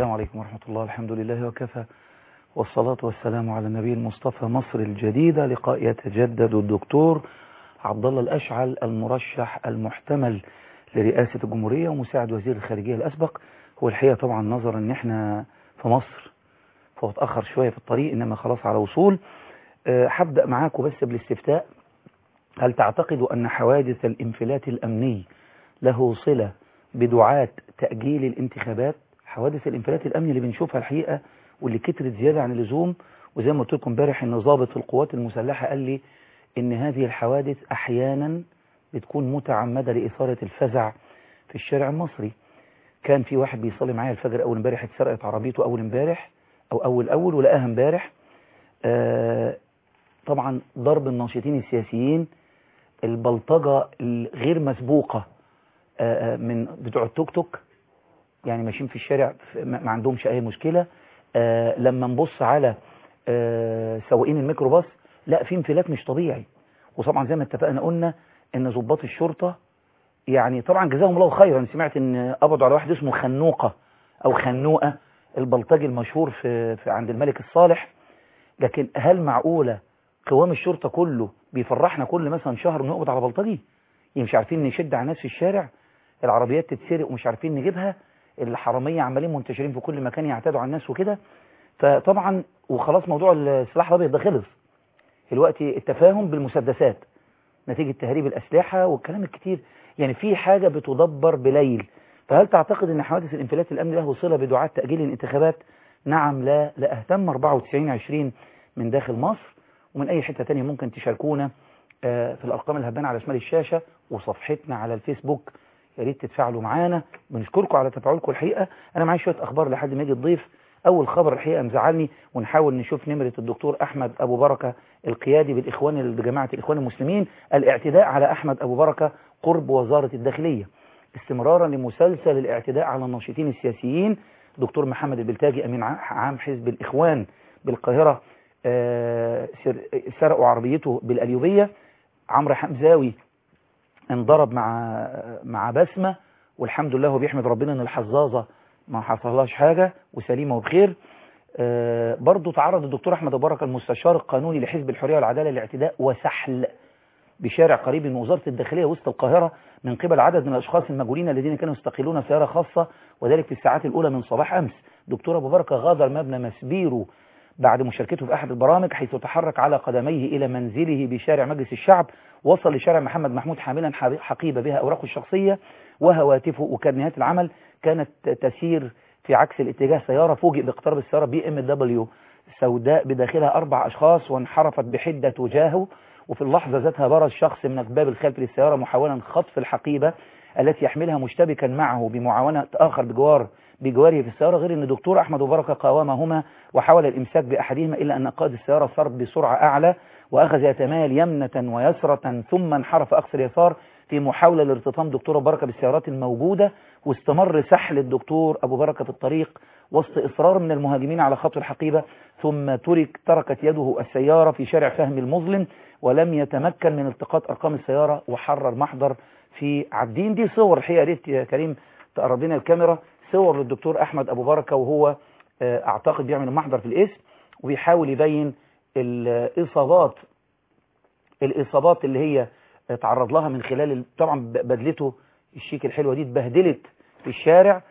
السلام عليكم ورحمة الله الحمد لله وكفى والصلاة والسلام على النبي المصطفى مصر الجديدة لقاء يتجدد الدكتور عبد الله الأشعل المرشح المحتمل لرئاسة الجمهورية ومساعد وزير الخارجية الأسبق هو الحقيقة طبعا نظرا ان احنا في مصر فهو اتأخر شوية في الطريق انما خلاص على وصول أه هبدأ معاكم بس بالاستفتاء هل تعتقدوا أن حوادث الانفلات الأمني له صلة بدعاة تأجيل الانتخابات حوادث الانفلات الأمني اللي بنشوفها الحقيقة واللي كترت زيادة عن اللزوم وزي ما قلت لكم امبارح ان ضابط القوات المسلحة قال لي ان هذه الحوادث احيانا بتكون متعمدة لإثارة الفزع في الشارع المصري كان في واحد بيصلي معايا الفجر اول امبارح اتسرقت عربيته اول امبارح او اول اول ولقاها امبارح آه طبعا ضرب الناشطين السياسيين البلطجة الغير مسبوقة آه من بتوع التوك توك يعني ماشيين في الشارع ما عندهمش اي مشكلة آه لما نبص على آه سواقين الميكروباص لا في انفلات مش طبيعي وطبعا زي ما اتفقنا قلنا ان ضباط الشرطة يعني طبعا جزاهم الله خيرا سمعت ان قبضوا على واحد اسمه خنوقة او خنوقة البلطجي المشهور في, في عند الملك الصالح لكن هل معقولة قوام الشرطة كله بيفرحنا كل مثلا شهر نقبض على بلطجي مش عارفين نشد على الناس في الشارع العربيات تتسرق ومش عارفين نجيبها الحرامية عمالين منتشرين في كل مكان يعتادوا على الناس وكده فطبعا وخلاص موضوع السلاح الابيض ده خلص دلوقتي التفاهم بالمسدسات نتيجة تهريب الأسلحة والكلام الكتير يعني في حاجة بتدبر بليل فهل تعتقد أن حوادث الانفلات الأمني له صلة بدعاة تأجيل الانتخابات نعم لا لا أهتم 94 20 من داخل مصر ومن أي حتة تانية ممكن تشاركونا في الأرقام الهبانة على شمال الشاشة وصفحتنا على الفيسبوك يا ريت تتفاعلوا معانا بنشكركم على تفاعلكم الحقيقة أنا معايا شوية أخبار لحد ما يجي الضيف أول خبر الحقيقة مزعلني ونحاول نشوف نمرة الدكتور أحمد أبو بركة القيادي بالإخوان بجماعة الإخوان المسلمين الاعتداء على أحمد أبو بركة قرب وزارة الداخلية استمرارا لمسلسل الاعتداء على الناشطين السياسيين دكتور محمد البلتاجي أمين عام حزب الإخوان بالقاهرة سرقوا عربيته بالأليوبية عمرو حمزاوي انضرب مع مع بسمة والحمد لله هو بيحمد ربنا ان الحظاظة ما حصلهاش حاجة وسليمة وبخير آه برضو تعرض الدكتور أحمد أبو بركة المستشار القانوني لحزب الحرية والعدالة لاعتداء وسحل بشارع قريب من وزارة الداخلية وسط القاهرة من قبل عدد من الأشخاص المجهولين الذين كانوا يستقلون سيارة خاصة وذلك في الساعات الأولى من صباح أمس دكتور أبو بركة غادر مبنى مسبيرو بعد مشاركته في أحد البرامج حيث تحرك على قدميه إلى منزله بشارع مجلس الشعب وصل لشارع محمد محمود حاملا حقيبة بها أوراقه الشخصية وهواتفه وكرنيهات العمل كانت تسير في عكس الاتجاه سيارة فوجئ باقتراب السيارة بي ام دبليو سوداء بداخلها أربع أشخاص وانحرفت بحدة تجاهه وفي اللحظة ذاتها برز شخص من الباب الخلفي للسيارة محاولا خطف الحقيبة التي يحملها مشتبكا معه بمعاونة آخر بجوار بجواره في السيارة غير أن دكتور أحمد وبركة قاومهما وحاول الإمساك بأحدهما إلا أن قائد السيارة صار بسرعة أعلى وأخذ يتمايل يمنة ويسرة ثم انحرف أقصى اليسار في محاولة لارتطام دكتور أبو بركة بالسيارات الموجودة واستمر سحل الدكتور أبو بركة في الطريق وسط إصرار من المهاجمين على خط الحقيبة ثم ترك تركت يده السيارة في شارع فهم المظلم ولم يتمكن من التقاط أرقام السيارة وحرر محضر في عابدين دي صور الحقيقة ريت يا كريم تقرب لنا الكاميرا صور للدكتور أحمد أبو بركة وهو أعتقد بيعمل محضر في الاسم وبيحاول يبين الإصابات الإصابات اللي هي تعرض لها من خلال طبعا بدلته الشيك الحلوة دي اتبهدلت في الشارع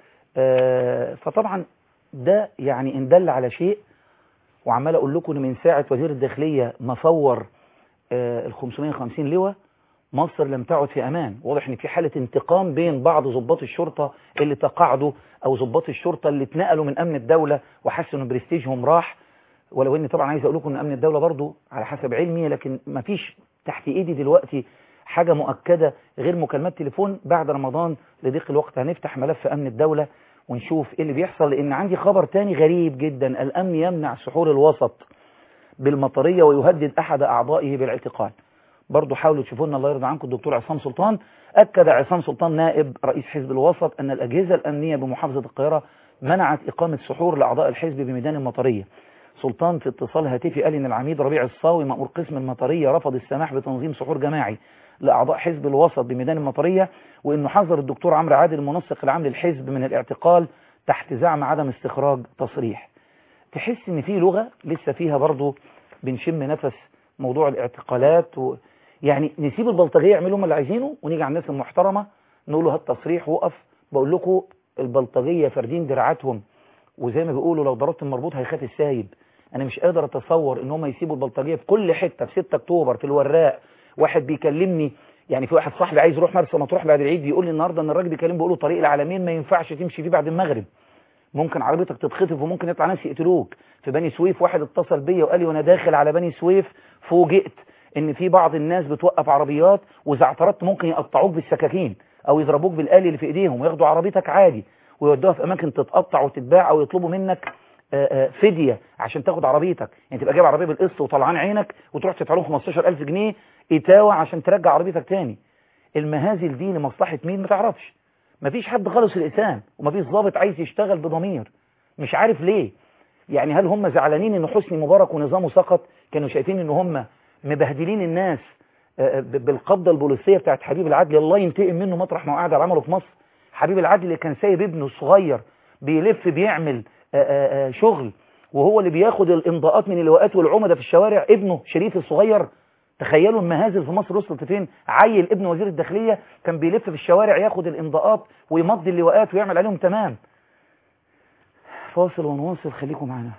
فطبعا ده يعني ان دل على شيء وعمال اقول لكم ان من ساعة وزير الداخلية ما فور ال 550 لواء مصر لم تعد في امان واضح ان في حالة انتقام بين بعض ضباط الشرطة اللي تقاعدوا او ضباط الشرطة اللي اتنقلوا من امن الدولة وحسوا ان برستيجهم راح ولو ان طبعا عايز اقول لكم ان امن الدولة برضو على حسب علمي لكن ما فيش تحت ايدي دلوقتي حاجة مؤكدة غير مكالمات تليفون بعد رمضان لضيق الوقت هنفتح ملف أمن الدولة ونشوف ايه اللي بيحصل لأن عندي خبر تاني غريب جدا الأمن يمنع سحور الوسط بالمطرية ويهدد أحد أعضائه بالاعتقال برضو حاولوا تشوفوا لنا الله يرضى عنكم الدكتور عصام سلطان أكد عصام سلطان نائب رئيس حزب الوسط أن الأجهزة الأمنية بمحافظة القاهرة منعت إقامة سحور لأعضاء الحزب بميدان المطرية سلطان في اتصال هاتفي قال إن العميد ربيع الصاوي مأمور قسم المطرية رفض السماح بتنظيم سحور جماعي لأعضاء حزب الوسط بميدان المطرية وإنه حذر الدكتور عمرو عادل المنسق العام للحزب من الاعتقال تحت زعم عدم استخراج تصريح تحس ان في لغة لسه فيها برضو بنشم نفس موضوع الاعتقالات و... يعني نسيب البلطجية يعملوا هم اللي عايزينه ونيجي على الناس المحترمة نقول له هات تصريح وقف بقول لكم البلطجية فاردين دراعاتهم وزي ما بيقولوا لو ضربت المربوط هيخاف السايب انا مش قادر اتصور ان هم يسيبوا البلطجية في كل حتة في 6 اكتوبر في الوراق واحد بيكلمني يعني في واحد صاحبي عايز يروح مرسى مطروح بعد العيد بيقول لي النهارده ان الراجل بيكلم بيقول له طريق العالمين ما ينفعش تمشي فيه بعد المغرب ممكن عربيتك تتخطف وممكن يطلع ناس يقتلوك في بني سويف واحد اتصل بيا وقال لي وانا داخل على بني سويف فوجئت ان في بعض الناس بتوقف عربيات واذا اعترضت ممكن يقطعوك بالسكاكين او يضربوك بالآلي اللي في ايديهم وياخدوا عربيتك عادي ويودوها في اماكن تتقطع وتتباع او يطلبوا منك فدية عشان تاخد عربيتك يعني تبقى جايب عربية بالقسط وطلعان عينك وتروح تدفع لهم 15000 جنيه إتاوة عشان ترجع عربيتك تاني المهازل دي لمصلحة مين ما تعرفش مفيش حد خالص الإسان ومفيش ضابط عايز يشتغل بضمير مش عارف ليه يعني هل هم زعلانين ان حسني مبارك ونظامه سقط كانوا شايفين ان هم مبهدلين الناس بالقبضة البوليسية بتاعت حبيب العدل الله ينتقم منه مطرح ما قاعد على عمله في مصر حبيب العدل اللي كان سايب ابنه الصغير بيلف بيعمل آآ آآ شغل وهو اللي بياخد الامضاءات من اللواءات والعمدة في الشوارع ابنه شريف الصغير تخيلوا المهازل في مصر وصلت فين عيل ابن وزير الداخلية كان بيلف في الشوارع ياخد الامضاءات ويمضي اللواءات ويعمل عليهم تمام فاصل ونواصل خليكم معنا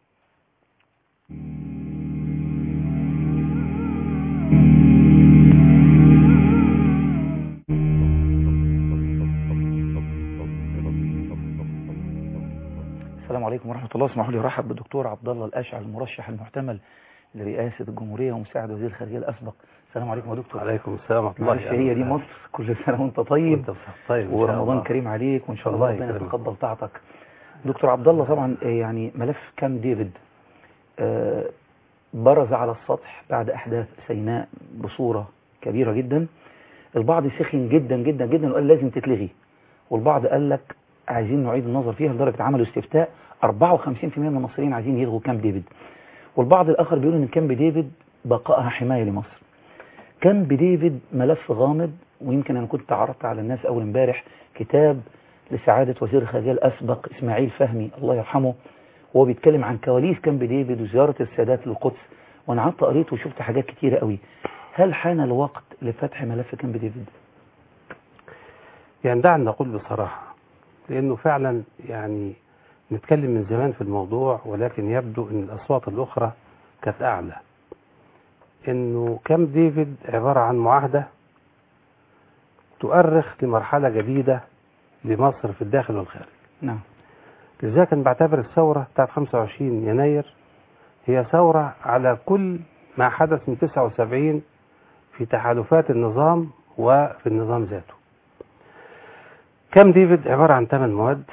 السلام عليكم ورحمة الله اسمحوا لي ارحب بالدكتور عبد الله الاشعل المرشح المحتمل لرئاسة الجمهورية ومساعد وزير الخارجية الأسبق السلام عليكم يا دكتور وعليكم السلام ورحمة الله معلش هي دي مصر كل سنة وانت طيب وانت طيب إن شاء ورمضان الله. كريم عليك وان شاء الله الله ربنا يكرمك. يتقبل طاعتك دكتور عبد الله طبعا آه، يعني ملف كام ديفيد آه، برز على السطح بعد أحداث سيناء بصورة كبيرة جدا البعض سخن جدا جدا جدا وقال لازم تتلغي والبعض قال لك عايزين نعيد النظر فيها لدرجة عملوا استفتاء 54% من المصريين عايزين يلغوا كامب ديفيد والبعض الآخر بيقول إن كامب ديفيد بقائها حماية لمصر كامب ديفيد ملف غامض ويمكن أنا كنت عرضت على الناس أول امبارح كتاب لسعادة وزير الخارجية الأسبق إسماعيل فهمي الله يرحمه وهو بيتكلم عن كواليس كامب ديفيد وزيارة السادات للقدس وأنا قعدت قريت وشفت حاجات كتيرة قوي هل حان الوقت لفتح ملف كامب ديفيد؟ يعني دعنا نقول بصراحة لأنه فعلا يعني نتكلم من زمان في الموضوع ولكن يبدو أن الأصوات الأخرى كانت أعلى أنه كام ديفيد عبارة عن معاهدة تؤرخ لمرحلة جديدة لمصر في الداخل والخارج نعم لذلك أنا بعتبر الثورة بتاعت 25 يناير هي ثورة على كل ما حدث من 79 في تحالفات النظام وفي النظام ذاته كام ديفيد عبارة عن ثمان مواد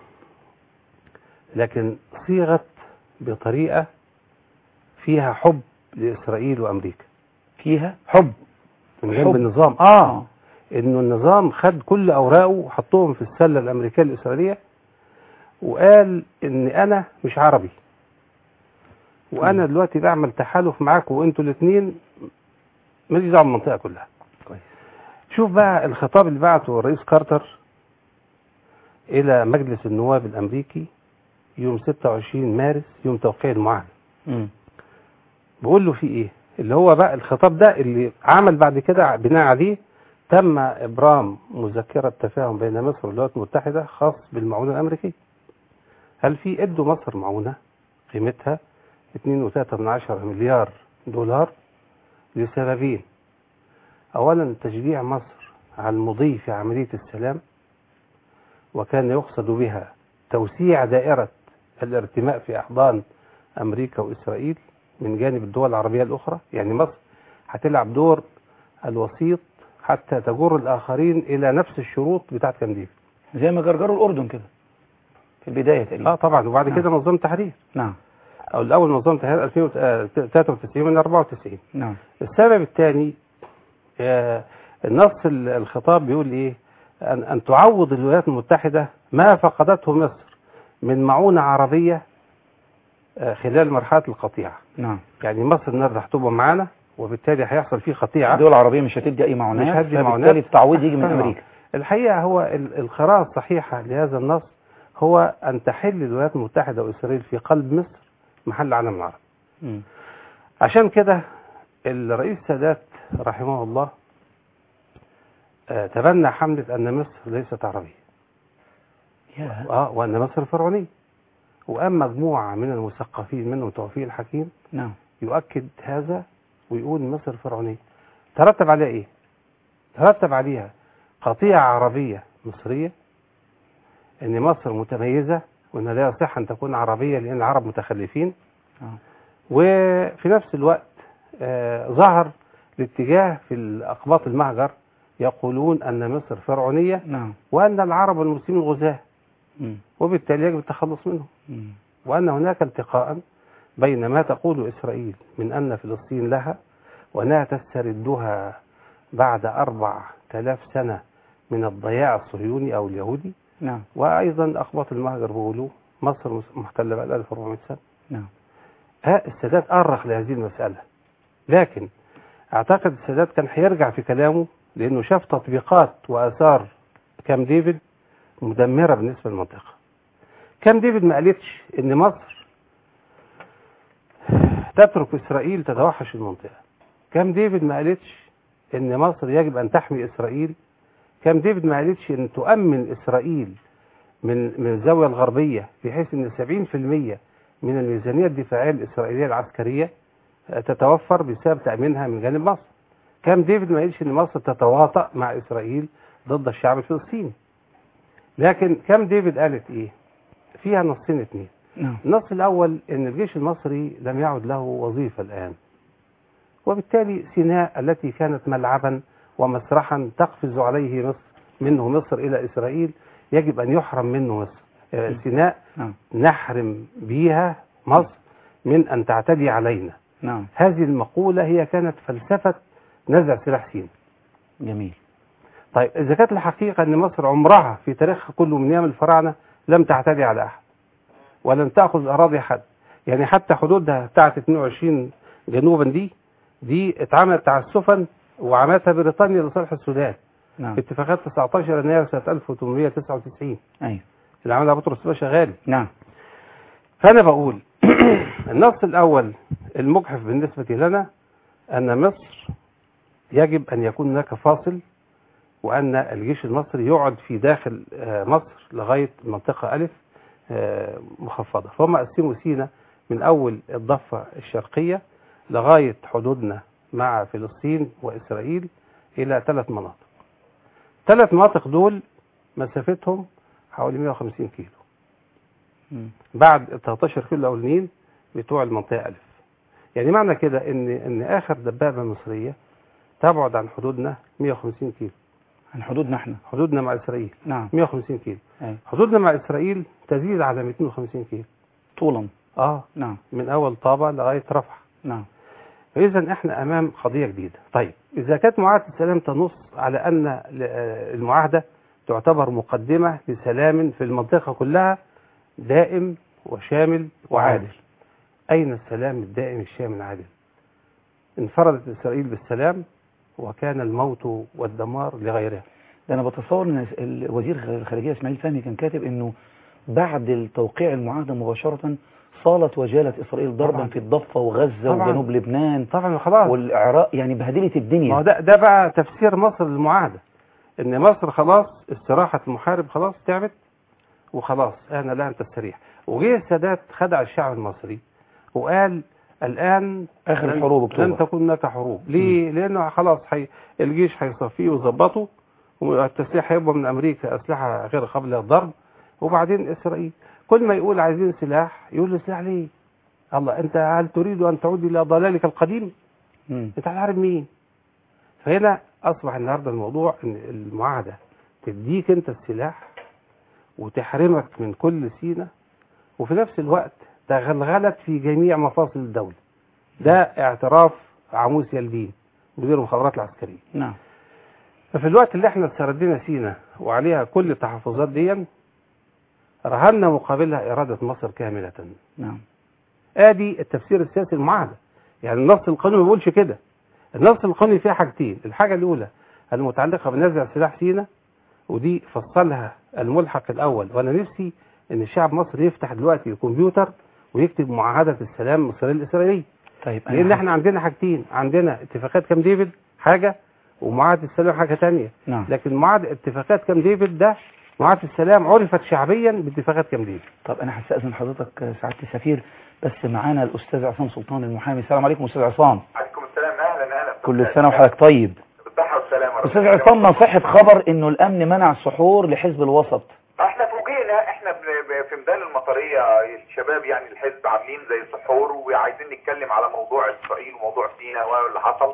لكن صيغت بطريقة فيها حب لإسرائيل وأمريكا فيها حب من حب. جنب النظام آه إنه النظام خد كل أوراقه وحطهم في السلة الأمريكية الإسرائيلية وقال إن أنا مش عربي وأنا دلوقتي بعمل تحالف معاكم وأنتوا الاثنين ماليش دعوة بالمنطقة كلها كويس شوف بقى الخطاب اللي بعته الرئيس كارتر إلى مجلس النواب الأمريكي يوم 26 مارس يوم توقيع المعاهدة مم. بقول له في إيه اللي هو بقى الخطاب ده اللي عمل بعد كده بناء عليه تم إبرام مذكرة تفاهم بين مصر والولايات المتحدة خاص بالمعونة الأمريكية هل في ادوا مصر معونة قيمتها 2.3 مليار دولار لسببين أولا تشجيع مصر على المضي في عملية السلام وكان يقصد بها توسيع دائرة الارتماء في أحضان أمريكا وإسرائيل من جانب الدول العربية الأخرى يعني مصر هتلعب دور الوسيط حتى تجر الآخرين إلى نفس الشروط بتاعت كام ديفيد زي ما جرجروا الأردن كده في البداية تقريبا اه طبعا وبعد نعم. كده نظام تحرير نعم او الاول نظام تحرير 2093 من 94 نعم السبب الثاني آه، النص ال- الخطاب بيقول ايه ان ان تعوض الولايات المتحده ما فقدته مصر من معونه عربيه آه، خلال مرحله القطيعه نعم يعني مصر النهارده هتبقى معانا وبالتالي هيحصل فيه قطيعه الدول العربية مش هتدي أي معونات مش هتدي فبالتالي معونات. التعويض يجي من طبعا. أمريكا الحقيقه هو ال- القراءه الصحيحه لهذا النص هو أن تحل الولايات المتحدة وإسرائيل في قلب مصر محل العالم العربي مم. عشان كده الرئيس سادات رحمه الله آه، تبنى حملة أن مصر ليست عربية يا آه وأن مصر فرعونية وقام مجموعة من المثقفين منهم توفيق الحكيم نعم يؤكد هذا ويقول مصر فرعونية ترتب عليها إيه؟ ترتب عليها قطيعة عربية مصرية إن مصر متميزة وإن لا يصح أن تكون عربية لأن العرب متخلفين آه. وفي نفس الوقت آه، ظهر الاتجاه في الأقباط المهجر يقولون أن مصر فرعونية نعم وأن العرب والمسلمين غزاة مم. وبالتالي يجب التخلص منهم مم. وأن هناك التقاء بين ما تقول إسرائيل من أن فلسطين لها وأنها تستردها بعد أربع تلاف سنة من الضياع الصهيوني أو اليهودي نعم وأيضا أقباط المهجر بيقولوا مصر محتلة بقى 1400 سنة نعم ها السادات أرخ لهذه المسألة لكن أعتقد السادات كان هيرجع في كلامه لأنه شاف تطبيقات وآثار كام ديفيد مدمرة بالنسبة للمنطقة كام ديفيد ما قالتش إن مصر تترك إسرائيل تتوحش المنطقة كام ديفيد ما قالتش إن مصر يجب أن تحمي إسرائيل كام ديفيد ما قالتش إن تؤمن إسرائيل من من الزاوية الغربية بحيث إن 70% من الميزانية الدفاعية الإسرائيلية العسكرية تتوفر بسبب تأمينها من جانب مصر كام ديفيد ما قالش إن مصر تتواطأ مع إسرائيل ضد الشعب الفلسطيني لكن كام ديفيد قالت إيه فيها نصين اتنين نعم النص الأول إن الجيش المصري لم يعد له وظيفة الآن وبالتالي سيناء التي كانت ملعبا ومسرحا تقفز عليه مصر منه مصر إلى إسرائيل يجب أن يحرم منه مصر آه، م. سيناء نعم نحرم بيها مصر من أن تعتدي علينا نعم هذه المقولة هي كانت فلسفة نزع سلاح سيناء جميل طيب إذا كانت الحقيقة أن مصر عمرها في تاريخها كله من أيام الفراعنة لم تعتدي على أحد ولم تأخذ أراضي حد يعني حتى حدودها بتاعت 22 جنوبا دي دي اتعملت تعسفا وعملتها بريطانيا لصالح السودان نعم في اتفاقات 19 يناير سنة 1899 أيوه اللي عملها بطرس باشا غالي نعم فأنا بقول النص الأول المجحف بالنسبة لنا أن مصر يجب أن يكون هناك فاصل وأن الجيش المصري يقعد في داخل آه، مصر لغاية منطقة ألف آه، مخفضة فهم قسموا سينا من أول الضفة الشرقية لغاية حدودنا مع فلسطين وإسرائيل إلى ثلاث مناطق ثلاث مناطق دول مسافتهم حوالي 150 كيلو مم. بعد ال 13 كيلو الاولانيين بتوع المنطقه الف يعني معنى كده ان ان اخر دبابه مصريه تبعد عن حدودنا 150 كيلو عن حدودنا احنا حدودنا مع اسرائيل نعم 150 كيلو أيوه حدودنا مع اسرائيل تزيد على 250 كيلو طولا اه نعم من اول طابه لغايه رفح نعم فاذا احنا امام قضيه جديده طيب اذا كانت معاهده السلام تنص على ان ل- آه، المعاهده تعتبر مقدمه لسلام في المنطقه كلها دائم وشامل وعادل أين السلام الدائم الشامل العادل انفردت إسرائيل بالسلام وكان الموت والدمار لغيرها ده انا بتصور ان ال- وزير الخارجيه اسماعيل فهمي كان كاتب انه بعد التوقيع المعاهده مباشره صالت وجالت اسرائيل ضربا طبعاً. في الضفه وغزه طبعاً. وجنوب لبنان طبعا خلاص والعراق يعني بهدلت ما هو الدنيا ده, ده بقى تفسير مصر للمعاهدة إن مصر خلاص استراحة المحارب خلاص تعبت وخلاص أنا لا أن تستريح وجه السادات خدع الشعب المصري وقال الآن آخر لن- الحروب أكتوبر. لن تكون هناك حروب ليه؟ لأنه خلاص حي... الجيش هيصفيه ويظبطه والتسليح هيبقى من أمريكا أسلحة غير قابلة للضرب وبعدين إسرائيل كل ما يقول عايزين سلاح يقول له سلاح ليه؟ الله أنت هل تريد أن تعود إلى ضلالك القديم؟ مم. انت هتحارب مين فهنا اصبح النهارده الموضوع ان المعاهده تديك انت السلاح وتحرمك من كل سينا وفي نفس الوقت تغلغلت في جميع مفاصل الدوله ده اعتراف عموس يلدين مدير المخابرات العسكريه نعم ففي الوقت اللي احنا استردينا سينا وعليها كل التحفظات دي رهنا مقابلها اراده مصر كامله نعم ادي التفسير السياسي المعاهده يعني النص القانوني ما بيقولش كده النص القانوني فيه حاجتين الحاجه الاولى المتعلقه بنزع سلاح سينا ودي فصلها الملحق الاول وانا نفسي ان الشعب المصري يفتح دلوقتي الكمبيوتر ويكتب معاهده السلام المصريه الاسرائيليه طيب لان احنا عندنا حاجتين عندنا اتفاقات كام ديفيد حاجه ومعاهده السلام حاجه ثانيه نعم لكن معاهده اتفاقات كام ديفيد ده معاهده السلام عرفت شعبيا باتفاقات كام ديفيد طب انا هستأذن حضرتك آه، سعادة السفير بس معانا الاستاذ عصام سلطان المحامي السلام عليكم استاذ عصام عليكم السلام اهلا اهلا كل سنة وحضرتك طيب بالصحه والسلامه استاذ عصام ما صحة خبر انه الامن منع السحور لحزب الوسط احنا فوجئنا احنا ب- ب- في ميدان المطريه الشباب يعني الحزب عاملين زي سحور وعايزين نتكلم على موضوع اسرائيل وموضوع سيناء واللي حصل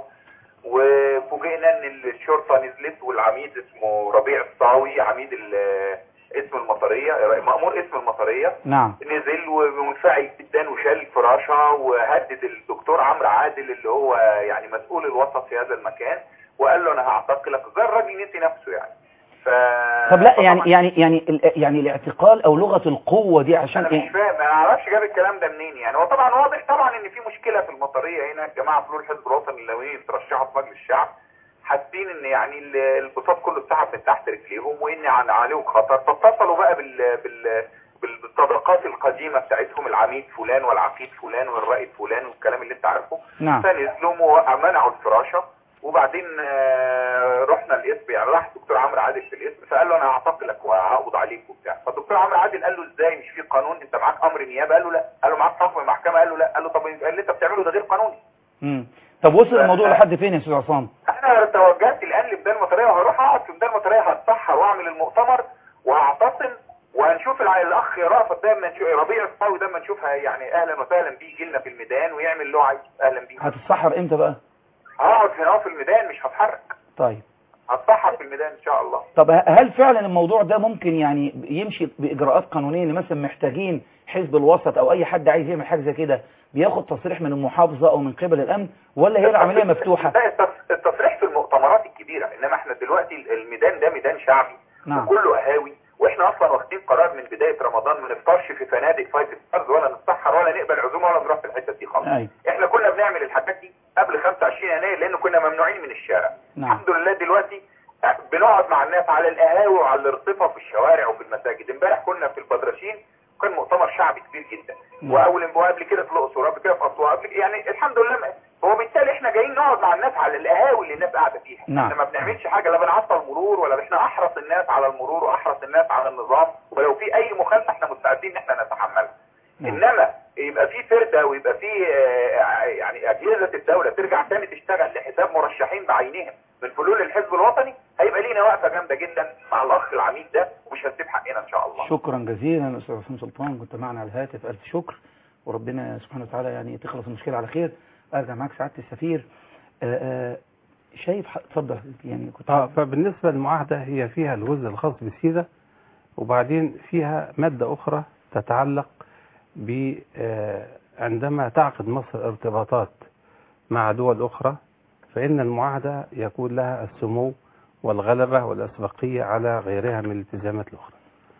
وفوجئنا ان الشرطه نزلت والعميد اسمه ربيع الصاوي عميد ال- اسم المطريه مأمور اسم المطريه نعم نزل ومنفعل جدا وشال الفراشه وهدد الدكتور عمرو عادل اللي هو يعني مسؤول الوسط في هذا المكان وقال له انا هعتقلك زي الراجل نسي نفسه يعني ف طب لا يعني فطبعاً يعني يعني ال- يعني الاعتقال او لغة القوة دي عشان انا مش ايه فاهم انا ما اعرفش جاب الكلام ده منين يعني هو طبعا واضح طبعا ان في مشكله في المطريه هنا الجماعه فلول الحزب الوطني اللي ترشحوا في مجلس الشعب حاسين ان يعني ال- البساط كله اتسحب من تحت رجليهم وان عن- عليهم خطر فاتصلوا بقى بال بال بال- بالطبقات القديمه بتاعتهم العميد فلان والعقيد فلان والرائد فلان والكلام اللي انت عارفه نعم فنزلوا ومنعوا الفراشه وبعدين آه، رحنا القسم يعني راح الدكتور عمرو عادل في القسم فقال له انا هعتقلك وهقبض عليك وبتاع فالدكتور عمرو عادل قال له ازاي مش في قانون انت معاك امر نيابه قال له لا قال له معاك حكم المحكمه قال له لا قال له طب اللي انت بتعمله ده غير قانوني مم. طب وصل الموضوع لحد فين يا استاذ عصام انا توجهت الان لميدان المطريه وهروح اقعد في ميدان المطريه هتسحر واعمل المؤتمر وهعتصم وهنشوف الع- الاخ رافض ده اما نشوف ربيع الصاوي ده اما نشوفها يعني اهلا وسهلا بيه يجي لنا في الميدان ويعمل اللي هو عايزه اهلا بيه هتتسحر امتى بقى هقعد هنا في الميدان مش هتحرك طيب هتسحر في الميدان ان شاء الله طب ه- هل فعلا الموضوع ده ممكن يعني يمشي بإجراءات قانونية اللي مثلا محتاجين حزب الوسط أو أي حد عايز يعمل حاجة زي كده بياخد تصريح من المحافظة أو من قبل الأمن ولا هي العملية مفتوحة؟ لا التص- التصريح في المؤتمرات الكبيره انما احنا دلوقتي الميدان ده ميدان شعبي نعم وكله قهاوي واحنا اصلا واخدين قرار من بدايه رمضان ما نفطرش في فنادق فايف ستارز ولا نتسحر ولا نقبل عزومه ولا نروح في الحته دي خالص أيوة احنا كنا بنعمل الحاجات دي قبل 25 يناير لان كنا ممنوعين من الشارع نعم الحمد لله دلوقتي بنقعد مع الناس على القهاوي وعلى الارصفه في الشوارع وفي المساجد امبارح كنا في البدرشين كان مؤتمر شعبي كبير جدا نعم. واول وقبل كده في الاقصر وقبل كده في اسوان قبل يعني الحمد لله هو بالتالي احنا جايين نقعد مع الناس على القهاوي اللي الناس قاعده فيها نعم. احنا ما بنعملش حاجه لا بنعطل مرور ولا احنا احرص الناس على المرور واحرص الناس على النظام ولو في اي مخالفه احنا مستعدين ان احنا نتحملها نعم. انما يبقى في فرده ويبقى في آه، يعني اجهزه الدوله ترجع تاني تشتغل لحساب مرشحين بعينهم من فلول الحزب الوطني هيبقى لينا وقفه جامده جدا مع الاخ العميد ده ومش هنسيب حقنا ان شاء الله شكرا جزيلا أستاذ عصام سلطان كنت معنا على الهاتف ألف شكر وربنا سبحانه وتعالى يعني تخلص المشكلة على خير أرجع معاك سعادة السفير آه، آه، شايف ح- اتفضل يعني كنت اه فبالنسبة للمعاهدة هي فيها الجزء الخاص بالسيدة وبعدين فيها مادة أخرى تتعلق ب آه، عندما تعقد مصر ارتباطات مع دول أخرى فإن المعاهدة يكون لها السمو والغلبة والأسبقية على غيرها من الالتزامات الأخرى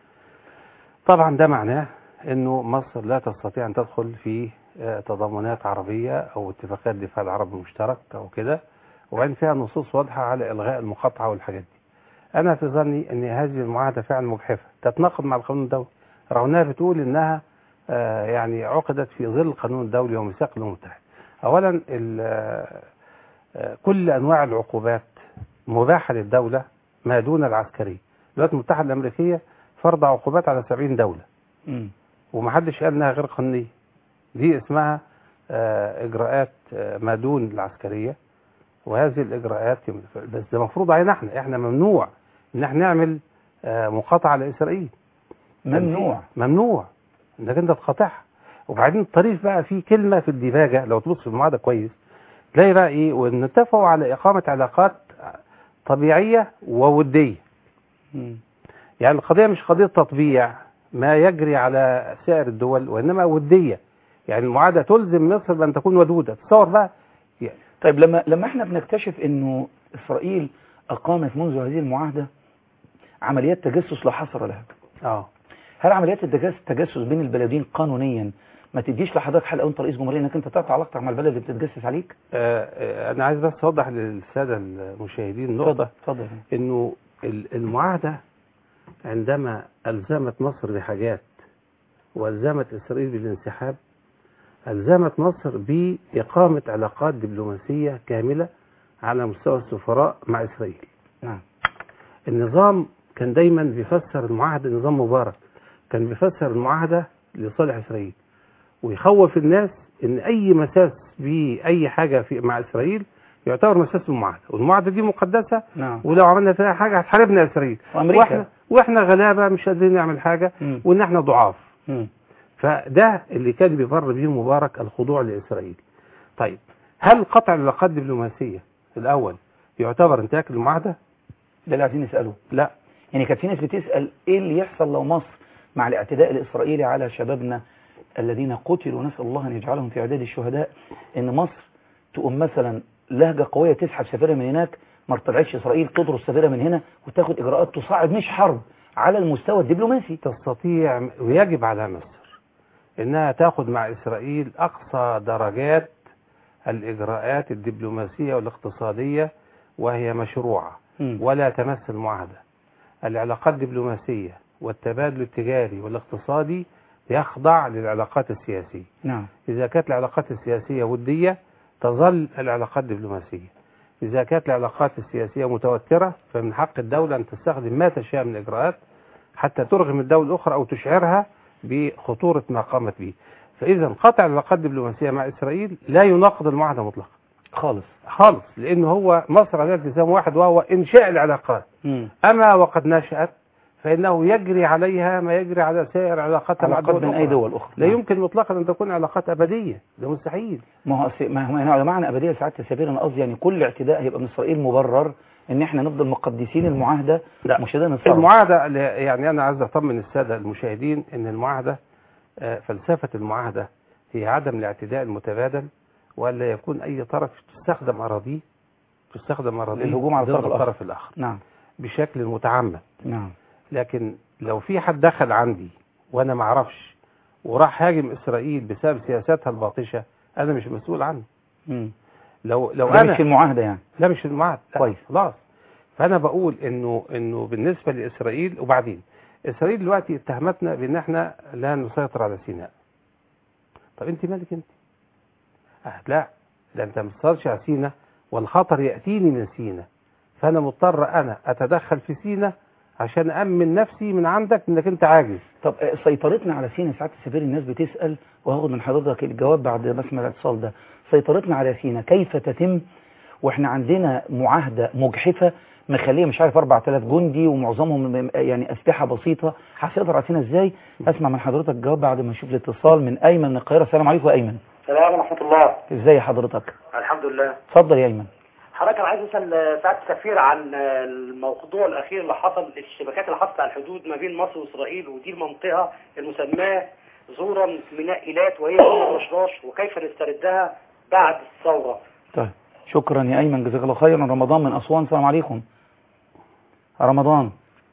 طبعا ده معناه أنه مصر لا تستطيع أن تدخل في آه، تضامنات عربية أو اتفاقات دفاع العربي المشترك أو كده وبعدين فيها نصوص واضحة على إلغاء المقاطعة والحاجات دي أنا في ظني أن هذه المعاهدة فعلا مجحفة تتناقض مع القانون الدولي رغم أنها بتقول أنها آه، يعني عقدت في ظل القانون الدولي وميثاق الأمم المتحدة أولا ال- آه، آه، كل أنواع العقوبات مباحة للدولة ما دون العسكرية الولايات المتحدة الأمريكية فرض عقوبات على 70 دولة مم. ومحدش قال انها غير قانونيه دي اسمها آه، اجراءات آه، ما دون العسكريه وهذه الاجراءات يم- بس ده مفروض علينا احنا احنا ممنوع ان احنا نعمل آه، مقاطعه لاسرائيل ممنوع ممنوع انك انت تقاطعها وبعدين الطريف بقى في كلمه في الديباجه لو تبص في المعاهده كويس تلاقي بقى ايه وان اتفقوا على اقامه علاقات طبيعيه ووديه مم. يعني القضية مش قضية تطبيع ما يجري على سائر الدول وإنما ودية يعني المعاهدة تلزم مصر بأن تكون ودودة تصور بقى طيب لما لما احنا بنكتشف انه اسرائيل اقامت منذ هذه المعاهده عمليات تجسس لا حصر لها اه هل عمليات التجسس التجسس بين البلدين قانونيا ما تديش لحضرتك حل وانت رئيس جمهوريه انك انت تقطع علاقتك مع البلد اللي بتتجسس عليك آه، آه، أنا عايز بس أوضح للسادة المشاهدين نقطة اتفضل إنه ال- المعاهدة عندما ألزمت مصر بحاجات والزمت اسرائيل بالانسحاب الزمت مصر باقامه علاقات دبلوماسيه كامله على مستوى السفراء مع اسرائيل نعم النظام كان دايما بيفسر المعاهده نظام مبارك كان بيفسر المعاهده لصالح اسرائيل ويخوف الناس ان اي مساس باي حاجه في مع اسرائيل يعتبر مساس بالمعاهده والمعاهده دي مقدسه نعم ولو عملنا فيها حاجه هتحاربنا اسرائيل وأمريكا. واحنا واحنا غلابه مش قادرين نعمل حاجه مم. وان احنا ضعاف مم. فده اللي كان بيفر بيه مبارك الخضوع لاسرائيل طيب هل قطع العلاقات الدبلوماسيه الاول يعتبر انتهاك للمعاهده ده اللي عايزين نسأله لا يعني كانت في ناس بتسأل ايه اللي يحصل لو مصر مع الاعتداء الإسرائيلي على شبابنا الذين قتلوا نسأل الله أن يجعلهم في عداد الشهداء ان مصر تقوم مثلا لهجة قوية تسحب سفيرة من هناك ما ارتدعتش إسرائيل تضرب سفيرة من هنا وتاخد إجراءات تصاعد مش حرب على المستوى الدبلوماسي تستطيع ويجب على مصر انها تاخذ مع اسرائيل اقصى درجات الاجراءات الدبلوماسيه والاقتصاديه وهي مشروعه مم. ولا تمس المعاهده العلاقات الدبلوماسيه والتبادل التجاري والاقتصادي يخضع للعلاقات السياسيه نعم إذا كانت العلاقات السياسية ودية تظل العلاقات دبلوماسية إذا كانت العلاقات السياسية متوترة فمن حق الدولة أن تستخدم ما تشاء من الإجراءات حتى ترغم الدولة الأخرى أو تشعرها بخطورة ما قامت به فإذا قطع العلاقات الدبلوماسية مع إسرائيل لا يناقض المعاهدة مطلقا خالص خالص لأنه هو مصر عليها التزام واحد وهو إنشاء العلاقات مم. أما وقد نشأت فإنه يجري عليها ما يجري على سائر علاقاتها مع علاقات الدول بين أي الأخرى. دول أخرى لا نعم. يمكن مطلقا أن تكون علاقات أبدية ده مستحيل ما هو أصل- ما هو يعني معنى أبدية سعادة السفير أنا قصدي يعني كل اعتداء هيبقى من إسرائيل مبرر إن إحنا نفضل مقدسين المعاهدة لا. مش قادرين نتصرف المعاهدة ل- يعني أنا عايز أطمن السادة المشاهدين إن المعاهدة آه، فلسفة المعاهدة هي عدم الاعتداء المتبادل ولا يكون أي طرف تستخدم أراضيه تستخدم أراضيه للهجوم على ضد الطرف الآخر. الطرف الآخر نعم بشكل متعمد نعم لكن لو في حد دخل عندي وأنا ما أعرفش وراح هاجم إسرائيل بسبب سياساتها الباطشة أنا مش مسؤول عنه مم. لو لو ده أنا مش في المعاهدة يعني لا مش المعاهد لا، كويس. خلاص فانا بقول انه انه بالنسبه لاسرائيل وبعدين اسرائيل دلوقتي اتهمتنا بان احنا لا نسيطر على سيناء طب انت مالك انت آه لا ده انت ما تسيطرش على سيناء والخطر ياتيني من سيناء فانا مضطر انا اتدخل في سيناء عشان امن نفسي من عندك انك انت عاجز طب آه، سيطرتنا على سينا ساعات السفير الناس بتسأل وهاخد من حضرتك الجواب بعد ما اسمع الاتصال ده سيطرتنا على سينا كيف تتم واحنا عندنا معاهدة مجحفة مخليه مش عارف 4000 جندي ومعظمهم يعني أسلحة بسيطة هسيطر على سينا ازاي اسمع من حضرتك الجواب بعد ما نشوف الاتصال من أيمن من القاهرة السلام عليكم يا أيمن السلام ورحمة الله ازاي حضرتك الحمد لله اتفضل يا أيمن حضرتك انا عايز اسال سعاده السفير عن الموضوع الاخير اللي حصل الشبكات اللي حصلت على الحدود ما بين مصر واسرائيل ودي المنطقه المسماه زورا ميناء ايلات وهي زور رشراش وكيف نستردها بعد الثوره طيب شكرا يا أيمن جزاك الله خيرا رمضان من أسوان السلام عليكم رمضان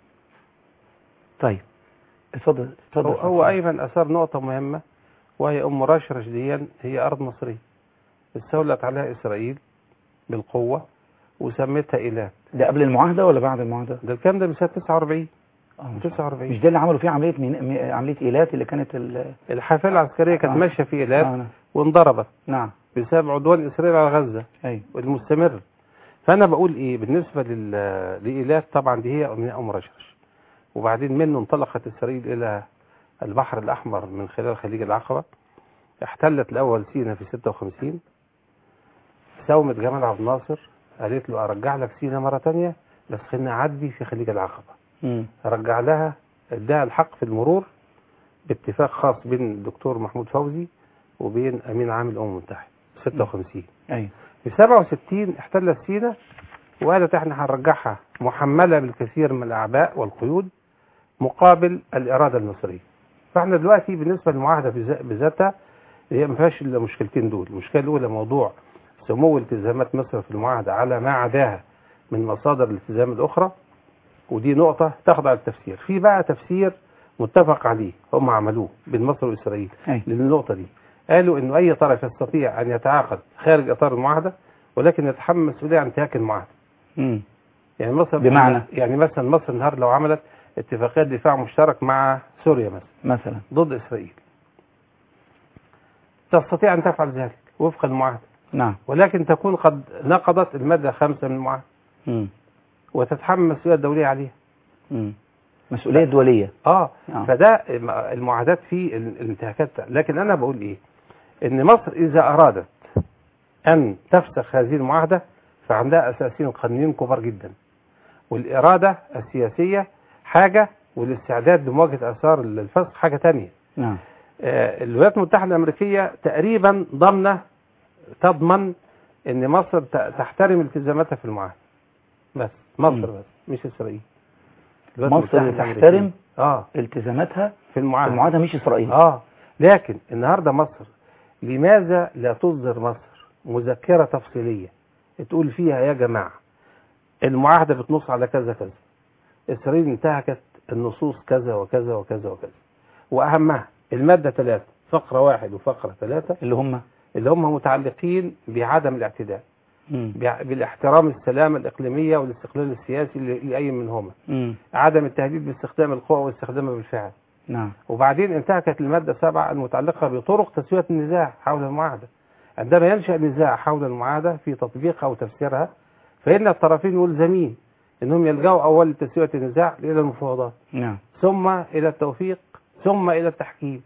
طيب اتفضل هو, اتفضل هو ايمن اثار نقطه مهمه وهي ام رشرش دي هي ارض مصريه استولت عليها اسرائيل بالقوه وسمتها ايلات ده قبل المعاهدة ولا بعد المعاهدة؟ ده الكلام ده من سنه 49 آه، مش, 49 مش ده اللي عملوا فيه عملية مين... مي- عملية إيلات اللي كانت ال... الحافله العسكريه كانت آه. ماشيه في ايلات آه، وانضربت نعم بسبب عدوان اسرائيل على غزه أي المستمر فانا بقول ايه بالنسبه لل لايلات طبعا دي هي من ام رشرش وبعدين منه انطلقت اسرائيل الى البحر الاحمر من خلال خليج العقبه احتلت الاول سينا في 56 ساومت جمال عبد الناصر قالت له ارجع لك سينا مره تانية بس خلينا اعدي في خليج العقبه مم. رجع لها اداها الحق في المرور باتفاق خاص بين الدكتور محمود فوزي وبين امين عام الامم المتحده 56 أي في 67 احتلت سينا وقالت احنا هنرجعها محملة بالكثير من الأعباء والقيود مقابل الإرادة المصرية فاحنا دلوقتي بالنسبة للمعاهدة بذا- بذاتها هي ما فيهاش إلا مشكلتين دول المشكلة الأولى موضوع سمو التزامات مصر في المعاهدة على ما عداها من مصادر الالتزام الأخرى ودي نقطة تخضع للتفسير في بقى تفسير متفق عليه هم عملوه بين مصر وإسرائيل أي للنقطة دي قالوا انه اي طرف يستطيع ان يتعاقد خارج اطار المعاهده ولكن يتحمل مسؤوليه عن انتهاك المعاهده مم. يعني مصر بمعنى؟ يعني مثلا مصر النهارده لو عملت اتفاقيه دفاع مشترك مع سوريا مثلا مثلا ضد إسرائيل تستطيع أن تفعل ذلك وفق المعاهدة نعم ولكن تكون قد نقضت المادة خمسة من المعاهدة مم. وتتحمل المسؤولية الدولية عليها مم. مسؤولية دولية اه آه. فده المعاهدات في ال- الانتهاكات لكن انا بقول ايه ان مصر اذا ارادت ان تفسخ هذه المعاهده فعندها اساسين قانونيين كبار جدا والاراده السياسيه حاجه والاستعداد لمواجهه اثار الفسخ حاجه تانية نعم آه، الولايات المتحده الامريكيه تقريبا ضامنه تضمن ان مصر ت- تحترم التزاماتها في المعاهده بس مصر مم. بس مش اسرائيل الولايات مصر المتحدة تحترم الأمريكية. اه التزاماتها في في المعاهده المعاهدة مش إسرائيل اه لكن النهارده مصر لماذا لا تصدر مصر مذكره تفصيليه تقول فيها يا جماعه المعاهده بتنص على كذا كذا اسرائيل انتهكت النصوص كذا وكذا وكذا وكذا واهمها الماده ثلاثه فقره واحد وفقره ثلاثه اللي هم اللي هم متعلقين بعدم الاعتداء مم. بع- بالاحترام السلامه الاقليميه والاستقلال السياسي ل- لاي منهما مم. عدم التهديد باستخدام القوه واستخدامها بالفعل نعم وبعدين انتهكت المادة سبعة المتعلقة بطرق تسوية النزاع حول المعاهدة عندما ينشأ نزاع حول المعاهدة في تطبيقها وتفسيرها فإن الطرفين ملزمين أنهم يلجأوا أول تسوية النزاع إلى المفاوضات نعم ثم إلى التوفيق ثم إلى التحكيم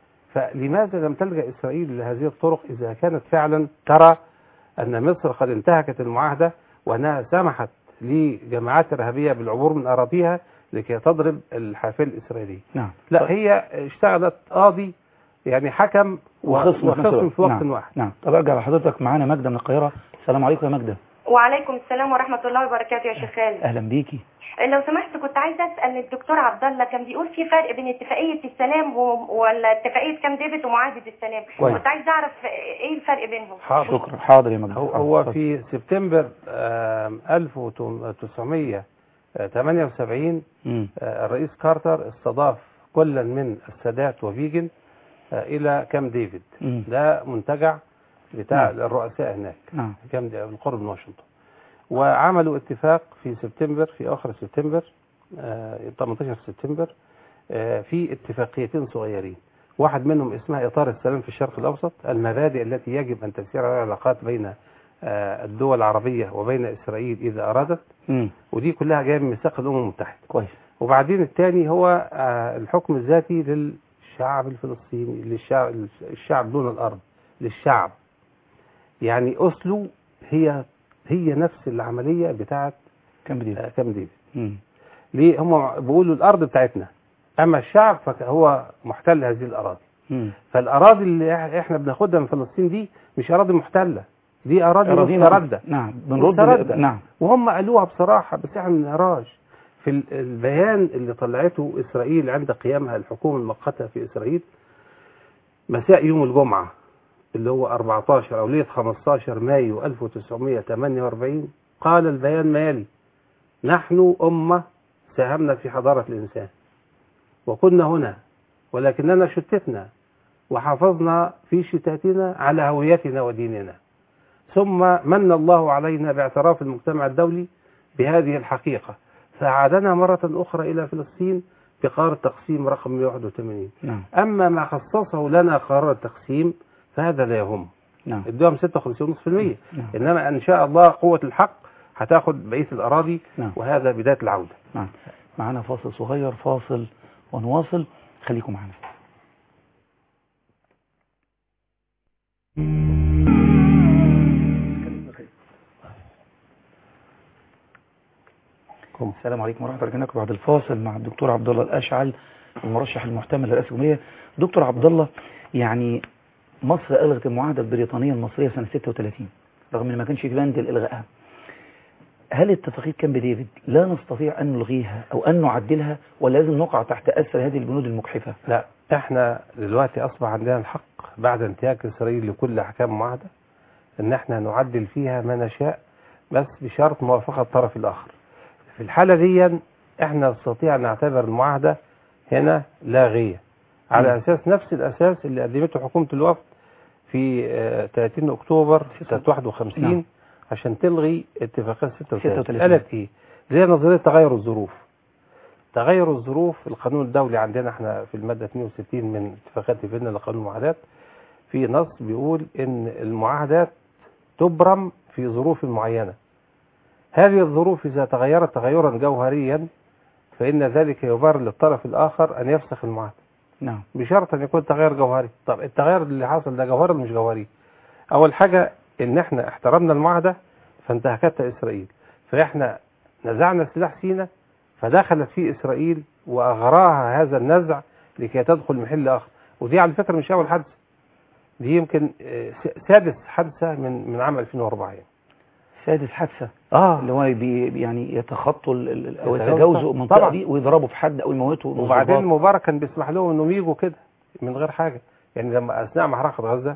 فلماذا لم تلجأ إسرائيل لهذه الطرق إذا كانت فعلا ترى أن مصر قد انتهكت المعاهدة وأنها سمحت لجماعات إرهابية بالعبور من أراضيها لكي تضرب الحافلة الإسرائيلية نعم لا هي اشتغلت قاضي يعني حكم وخصم في نفس وخصم الوقت. في وقت نعم. واحد نعم طب ارجع لحضرتك معانا ماجدة من القاهرة السلام عليكم يا ماجدة وعليكم السلام ورحمة الله وبركاته يا شيخ خالد اهلا بيكي لو سمحت كنت عايزة أسأل الدكتور عبد الله كان بيقول في فرق بين اتفاقية السلام و... ولا اتفاقية كام ديفيد ومعاهدة السلام كويس. كنت عايزة أعرف إيه الفرق بينهم حاضر شكرا حاضر يا ماجدة هو, حاضر. هو اتفضل. في سبتمبر آم، 1978 مم. آه، الرئيس كارتر استضاف كلا من السادات وبيجن آه، إلى كام ديفيد مم. ده منتجع بتاع نعم. الرؤساء هناك نعم كام دي بالقرب من واشنطن وعملوا اتفاق في سبتمبر في اخر سبتمبر آه 18 سبتمبر آه في اتفاقيتين صغيرين واحد منهم اسمها اطار السلام في الشرق الاوسط المبادئ التي يجب ان تسير عليها العلاقات بين آه الدول العربيه وبين اسرائيل اذا ارادت مم. ودي كلها جايه من ميثاق الامم المتحده كويس وبعدين الثاني هو آه الحكم الذاتي للشعب الفلسطيني للشعب الشعب دون الارض للشعب يعني اوسلو هي هي نفس العمليه بتاعت كم بديل آه، كام ديفيد مم. ليه هم بيقولوا الارض بتاعتنا اما الشعب فهو محتل هذه الاراضي مم. فالاراضي اللي إح- احنا بناخدها من فلسطين دي مش اراضي محتله دي اراضي أراضينا- مسترده نعم بنرد مستردة. نعم وهم قالوها بصراحة بس احنا ما نقراش في ال- البيان اللي طلعته إسرائيل عند قيامها الحكومة المؤقتة في إسرائيل مساء يوم الجمعة اللي هو 14 أو ليلة 15 مايو 1948 قال البيان ما يلي نحن أمة ساهمنا في حضارة الإنسان وكنا هنا ولكننا شتتنا وحافظنا في شتاتنا على هويتنا وديننا ثم من الله علينا باعتراف المجتمع الدولي بهذه الحقيقة فأعادنا مرة أخرى إلى فلسطين بقرار التقسيم رقم 181 نعم أما ما خصصه لنا قرار التقسيم فهذا لا يهم نعم ادوهم 56.5% نعم. إنما إن شاء الله قوة الحق هتاخد بقية الأراضي نعم. وهذا بداية العودة نعم معانا فاصل صغير فاصل ونواصل خليكم معنا السلام عليكم ورحمه الله وبركاته بعد الفاصل مع الدكتور عبد الله الاشعل المرشح المحتمل لرئاسه الجمهوريه دكتور عبد الله يعني مصر الغت المعاهده البريطانيه المصريه سنه 36 رغم ان ما كانش في بند لالغائها هل اتفاقية كامب ديفيد لا نستطيع أن نلغيها أو أن نعدلها ولا لازم نقع تحت أثر هذه البنود المجحفة لا احنا دلوقتي أصبح عندنا الحق بعد انتهاك إسرائيل لكل أحكام المعاهدة إن احنا نعدل فيها ما نشاء بس بشرط موافقة الطرف الآخر في الحالة دي احنا نستطيع أن نعتبر المعاهدة هنا لاغية على مم. أساس نفس الأساس اللي قدمته حكومة الوفد في آه، 30 أكتوبر سنة 51 نعم. عشان تلغي اتفاقية 36 36. قالت إيه؟ اللي هي نظرية تغير الظروف تغير الظروف القانون الدولي عندنا احنا في المادة 62 من اتفاقات فيينا لقانون المعاهدات في نص بيقول ان المعاهدات تبرم في ظروف معينة هذه الظروف إذا تغيرت تغيرا جوهريا فإن ذلك يبرر للطرف الآخر أن يفسخ المعاهدة نعم بشرط أن يكون تغير جوهري طب التغير اللي حصل ده جوهري ولا مش جوهري أول حاجة إن إحنا احترمنا المعاهدة فانتهكتها إسرائيل فإحنا نزعنا سلاح سينا فدخلت فيه إسرائيل وأغراها هذا النزع لكي تدخل محل آخر ودي على فكرة مش أول حادثة دي يمكن آه، س- سادس حادثة من من عام 2004 يعني. سادس حادثة اه اللي هو بي يعني يتخطوا ال- ال- او يتجاوزوا. يتجاوزوا المنطقة طبعا. دي ويضربوا في حد او يموتوا وبعدين الضباط. مبارك كان بيسمح لهم انهم يجوا كده من غير حاجه يعني لما اثناء معركه غزه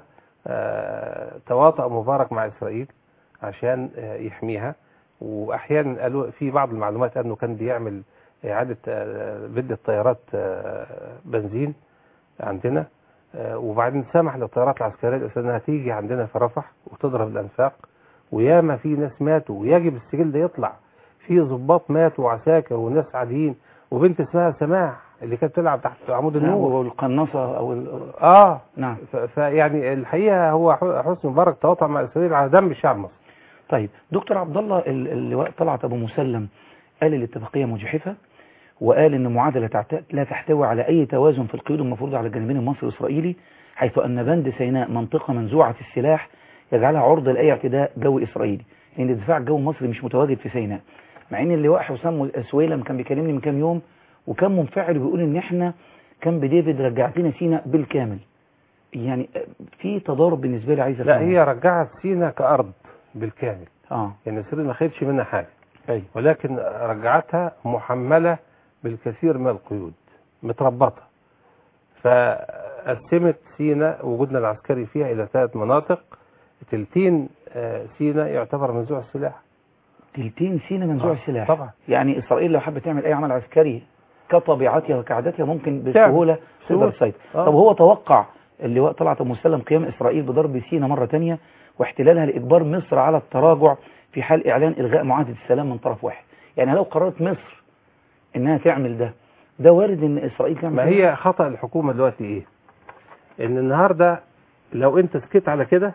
آه تواطأ مبارك مع اسرائيل عشان آه يحميها واحيانا قالوا في بعض المعلومات انه كان بيعمل اعاده آه بدء الطيارات آه بنزين عندنا آه وبعدين سمح للطيارات العسكريه الاسرائيليه انها تيجي عندنا في رفح وتضرب الانفاق وياما في ناس ماتوا ويجب السجل ده يطلع في ضباط ماتوا وعساكر وناس عاديين وبنت اسمها سماح اللي كانت تلعب تحت عمود نعم، النور والقناصة او ال- اه نعم ف- فيعني الحقيقه هو ح- حسني مبارك تواطأ مع اسرائيل على دم الشعب المصري طيب دكتور عبد الله ال- اللواء طلعت ابو مسلم قال الاتفاقيه مجحفه وقال ان معادله تعت- لا تحتوي على اي توازن في القيود المفروضه على الجانبين المصري والاسرائيلي حيث ان بند سيناء منطقه منزوعه السلاح يجعلها عرضه لاي اعتداء جوي اسرائيلي لان الدفاع الجوي المصري مش متواجد في سيناء مع ان اللواء حسام سويلم كان بيكلمني من كام يوم وكان منفعل وبيقول ان احنا كان بديفيد رجعت لنا سيناء بالكامل يعني في تضارب بالنسبه لي عايز لا أفهمه. هي رجعت سينا كارض بالكامل اه يعني اسرائيل ما خدش منها حاجه ايوه ولكن رجعتها محمله بالكثير من القيود متربطه فقسمت سينا وجودنا العسكري فيها الى ثلاث مناطق تلتين آه، سينا يعتبر منزوع السلاح تلتين سينا منزوع آه، السلاح طبعا. يعني اسرائيل لو حبت تعمل اي عمل عسكري كطبيعتها وكعادتها ممكن بسهوله تقدر سهولة. تسيطر آه. طب هو توقع اللواء طلعت ابو مسلم قيام اسرائيل بضرب سينا مره تانية واحتلالها لاجبار مصر على التراجع في حال اعلان الغاء معاهده السلام من طرف واحد يعني لو قررت مصر انها تعمل ده ده وارد ان اسرائيل تعمل ما كده؟ هي خطأ الحكومة دلوقتي ايه ان النهاردة لو انت سكت على كده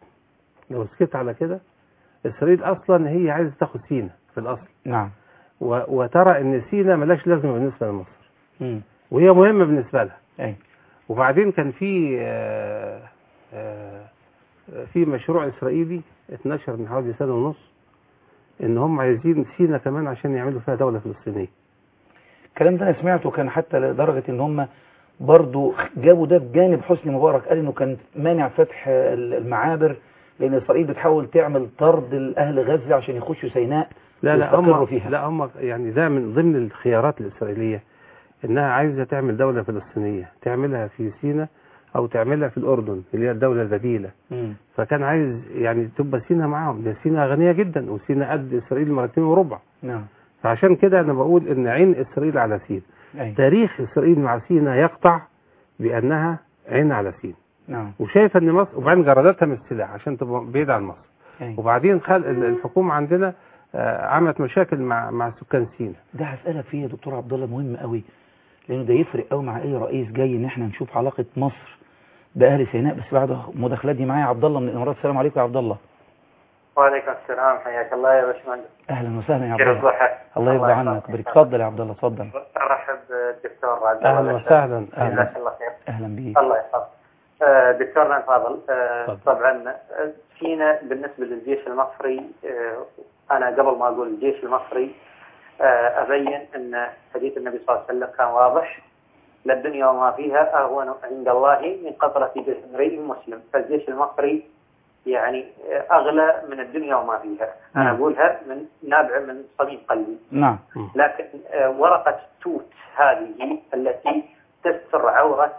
لو سكت على كده اسرائيل اصلا هي عايزة تاخد سينا في الاصل نعم و- وترى ان سينا ملاش لازمة بالنسبة لمصر امم وهي مهمة بالنسبة لها اي وبعدين كان في آه، آه، في مشروع اسرائيلي اتنشر من حوالي سنة ونص ان هم عايزين سينا كمان عشان يعملوا فيها دولة فلسطينية الكلام ده انا سمعته كان حتى لدرجه ان هم برضو جابوا ده بجانب حسني مبارك قال انه كان مانع فتح المعابر لان اسرائيل بتحاول تعمل طرد لاهل غزه عشان يخشوا سيناء لا لا يستقروا هم فيها. لا هم يعني ده من ضمن الخيارات الإسرائيلية إنها عايزة تعمل دولة فلسطينية تعملها في سيناء أو تعملها في الأردن اللي هي الدولة البديلة مم. فكان عايز يعني تبقى سيناء معاهم ده سيناء غنية جدا وسيناء قد إسرائيل مرتين وربع نعم فعشان كده أنا بقول إن عين إسرائيل على سيناء أي. تاريخ إسرائيل مع سيناء يقطع بأنها عين على سيناء نعم وشايفة إن مصر وبعدين جردتها من السلاح عشان تبقى بعيد عن مصر أي. وبعدين خل الحكومة عندنا آه، عملت مشاكل مع مع سكان سيناء ده هسألك فيه يا دكتور عبد الله مهم قوي لانه ده يفرق قوي مع اي رئيس جاي ان احنا نشوف علاقه مصر باهل سيناء بس بعد مداخلات دي معايا عبد الله من الامارات السلام عليكم يا عبد الله وعليكم السلام حياك الله يا باشمهندس اهلا وسهلا يا عبد كيف الله الصحة؟ الله يرضى يحفظك. عنك بارك اتفضل يا عبد الله اتفضل ارحب بالدكتور عبد اهلا الله وسهلا أهلا. جزاك الله خير اهلا بيك الله يحفظك آه، دكتورنا الفاضل آه، تفضل. طبعا آه، فينا بالنسبة للجيش المصري آه، أنا قبل ما أقول الجيش المصري آه، أبين أن حديث النبي صلى الله عليه وسلم كان واضح للدنيا وما فيها أهون عند الله من قطرة جسم امرئ مسلم فالجيش المصري يعني آه، أغلى من الدنيا وما فيها أنا نعم. أقولها من نابعة من صميم قلبي نعم لكن آه، ورقة توت هذه التي تستر عورة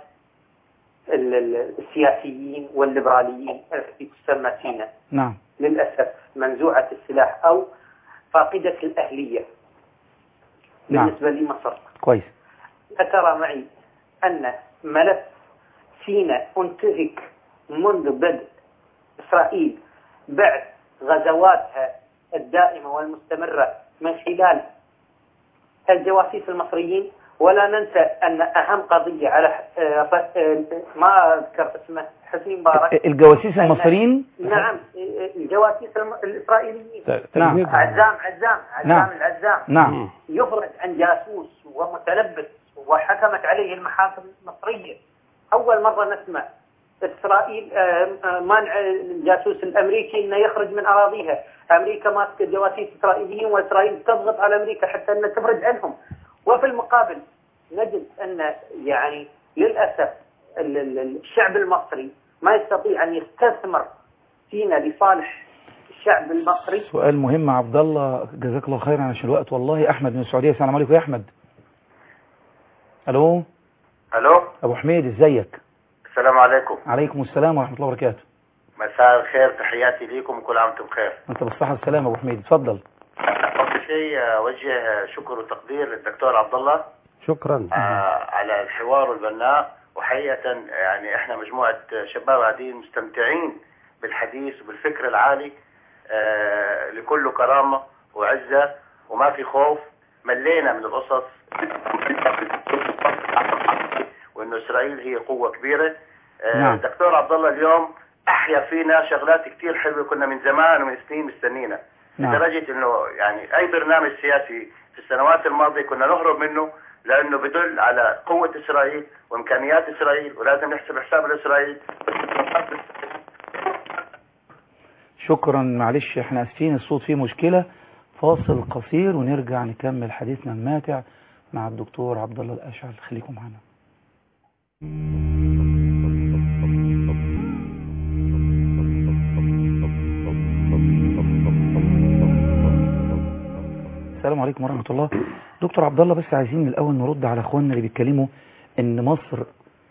ال- ال- السياسيين والليبراليين التي تسمى سينا نعم للأسف منزوعة السلاح أو فاقدة الأهلية نعم. بالنسبة لمصر كويس أترى معي أن ملف سينا انتهك منذ بدء إسرائيل بعد غزواتها الدائمة والمستمرة من خلال الجواسيس المصريين ولا ننسى أن أهم قضية على آه، ف- آه، ما أذكر اسمه حسني مبارك الجواسيس المصريين نعم آه، الجواسيس الم- الإسرائيليين نعم نعم. عزام عزام نعم. عزام العزام نعم يفرج عن جاسوس ومتلبس وحكمت عليه المحاكم المصرية أول مرة نسمع إسرائيل آه، آه، منع الجاسوس الأمريكي أنه يخرج من أراضيها أمريكا ماسكة جواسيس إسرائيليين وإسرائيل تضغط على أمريكا حتى أن تفرج عنهم وفي المقابل نجد أن يعني للأسف ال- ال- الشعب المصري ما يستطيع أن يستثمر فينا لصالح الشعب المصري سؤال مهم عبد الله جزاك الله خيرا عشان الوقت والله احمد من السعوديه السلام عليكم يا احمد الو الو ابو حميد ازيك السلام عليكم عليكم السلام ورحمه الله وبركاته مساء الخير تحياتي ليكم وكل عام وانتم بخير انت بالصحه والسلامه يا ابو حميد اتفضل اول شيء اوجه شكر وتقدير للدكتور عبد الله شكرا آه، على الحوار البناء وحقيقه يعني احنا مجموعه شباب قاعدين مستمتعين بالحديث وبالفكر العالي آه، لكله كرامه وعزه وما في خوف ملينا من القصص وانه اسرائيل هي قوه كبيره آه، نعم. دكتور عبد الله اليوم احيا فينا شغلات كتير حلوه كنا من زمان ومن سنين مستنينا نعم. لدرجه انه يعني اي برنامج سياسي في السنوات الماضيه كنا نهرب منه لانه بدل على قوه اسرائيل وامكانيات اسرائيل ولازم نحسب حساب لاسرائيل شكرا معلش احنا اسفين الصوت فيه مشكله فاصل قصير ونرجع نكمل حديثنا الماتع مع الدكتور عبد الله الاشعل خليكم معنا السلام عليكم ورحمة الله دكتور عبد الله بس عايزين من الأول نرد على أخواننا اللي بيتكلموا إن مصر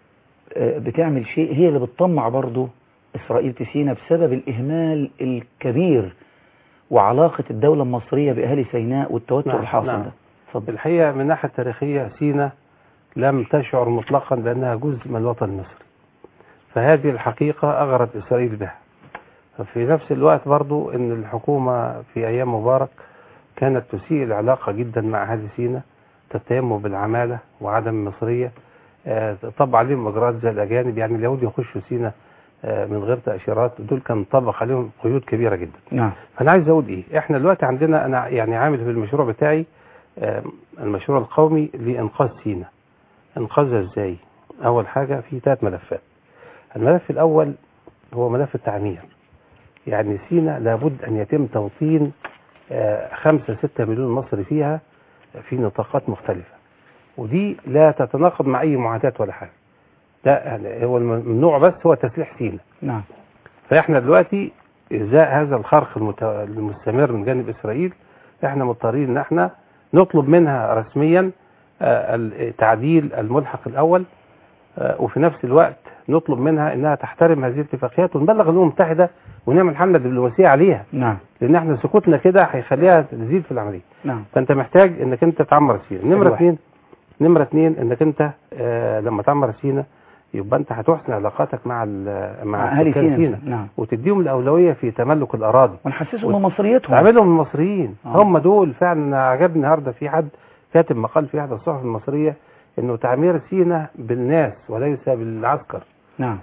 آه، بتعمل شيء هي اللي بتطمع برضه إسرائيل في سيناء بسبب الإهمال الكبير وعلاقة الدولة المصرية بأهالي سيناء والتوتر نعم، الحاصل نعم. ده اتفضل الحقيقة من الناحية التاريخية سينا لم تشعر مطلقا بأنها جزء من الوطن المصري فهذه الحقيقة أغرت إسرائيل بها في نفس الوقت برضو أن الحكومة في أيام مبارك كانت تسيء العلاقة جدا مع أهالي سينا تتيمم بالعمالة وعدم المصرية آه، طبق عليهم إجراءات زي الأجانب يعني اليهود يخشوا سينا آه، من غير تأشيرات دول كان طبق عليهم قيود كبيرة جدا نعم فانا عايز اقول ايه احنا دلوقتي عندنا انا يعني عامل في المشروع بتاعي آم، المشروع القومي لانقاذ سينا انقاذها ازاي اول حاجه في ثلاث ملفات الملف الاول هو ملف التعمير يعني سينا لابد ان يتم توطين آه، خمسة ستة مليون مصري فيها في نطاقات مختلفة ودي لا تتناقض مع أي معاهدات ولا حاجة ده يعني هو الممنوع بس هو تسليح سينا نعم فاحنا دلوقتي ازاء هذا الخرق المت- المستمر من جانب اسرائيل احنا مضطرين ان احنا نطلب منها رسميا آه، ال- تعديل الملحق الاول آه، وفي نفس الوقت نطلب منها انها تحترم هذه الاتفاقيات ونبلغ الامم المتحده ونعمل حمله دبلوماسيه عليها نعم لان احنا سكوتنا كده هيخليها تزيد في العمليه نعم فانت محتاج انك انت تعمر سينا نمره واحد. اثنين نمره اثنين انك انت آه لما تعمر سينا يبقى انت هتحسن علاقاتك مع ال- مع مع أهالي سكان سينا نعم وتديهم الأولوية في تملك الأراضي ونحسسهم من مصريتهم تعملهم المصريين آه. هم دول فعلا أنا عجبني النهارده في حد كاتب مقال في احدى الصحف المصرية انه تعمير سينا بالناس وليس بالعسكر نعم